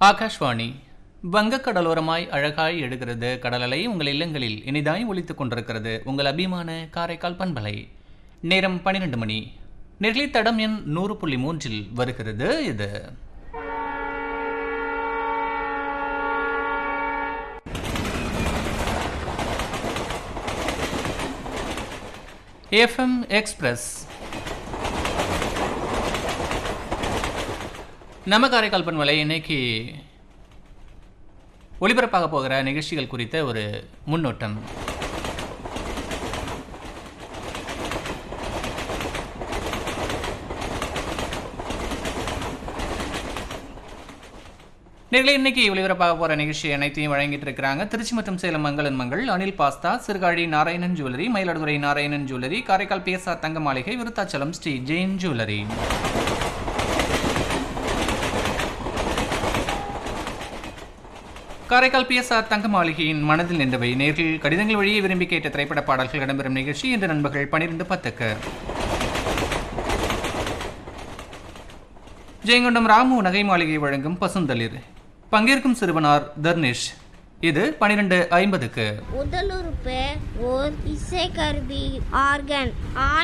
ஆகாஷ்வாணி வங்கக்கடலோரமாய் அழகாய் எடுகிறது கடலலை உங்கள் இல்லங்களில் இனிதாய் ஒலித்துக் கொண்டிருக்கிறது உங்கள் அபிமான காரைக்கால் பண்பலை நேரம் பன்னிரண்டு மணி நெகிழி தடம் எண் நூறு புள்ளி மூன்றில் வருகிறது இது எஃப்எம் எக்ஸ்பிரஸ் நம்ம காரைக்கால் பண்பலை இன்னைக்கு ஒளிபரப்பாக போகிற நிகழ்ச்சிகள் குறித்த ஒரு முன்னோட்டம் நேர்களை இன்னைக்கு ஒளிபரப்பாக போகிற நிகழ்ச்சி அனைத்தையும் வழங்கிட்டு இருக்கிறாங்க திருச்சி மற்றும் சேலம் மங்களன் மங்கள் அனில் பாஸ்தா Sirkazhi Narayanan jewellery Mayiladuthurai Narayanan jewellery Karaikal PSR Thanga Maligai Virudhachalam Sri Jain jewellery Karaikal PSR Thanga மாளிகையின் மனதில் நின்றவை நேரில் கடிதங்கள் வழியே விரும்பி கேட்ட திரைப்பட பாடல்கள் இடம்பெறும் நிகழ்ச்சி இன்று நண்பர்கள் பனிரெண்டு பத்துக்கு ஜெயங்கொண்டம் ராமு நகை மாளிகை வழங்கும் பசுந்தளிர் பங்கேற்கும் சிறுவனார் தர்னிஷ் இது பனிரெண்டு ஐம்பதுக்கு உடலுறுப்பு ஓர் இசைக்கருவி ஆர்கன் ஆண்